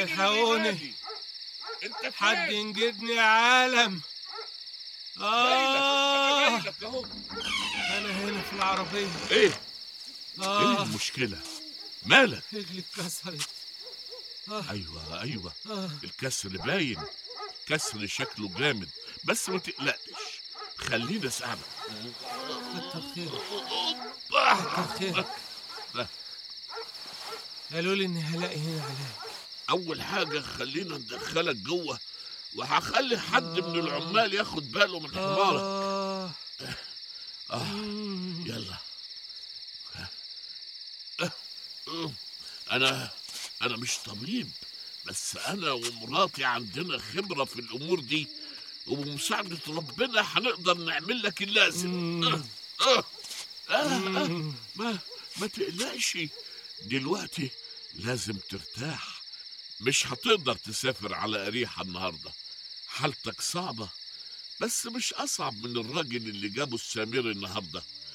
الحقوني. نادي. انت حد فين؟ ينجدني يا عالم آه جاي لك اهو أنا هنا في العربية ايه ايه آه المشكله مالك رجلي اتكسرت آه ايوه ايوه آه الكسر باين كسر شكله جامد بس ما تقلقش خليني اساعدك كتر خيرك آه. كتر خيرك قالوا لي إني هلاقي هنا علاج اول حاجه خلينا ندخلك جوه وهخلي حد من العمال ياخد باله من حمارك آه اه مم. يلا انا انا مش طبيب بس انا ومراتي عندنا خبره في الامور دي وبمساعده ربنا هنقدر نعمل لك اللازم مم. آه. آه. آه. آه. مم. ما ما تقلقش دلوقتي لازم ترتاح مش هتقدر تسافر على أريحة النهاردة حالتك صعبة بس مش أصعب من الراجل اللي جابه السامري النهاردة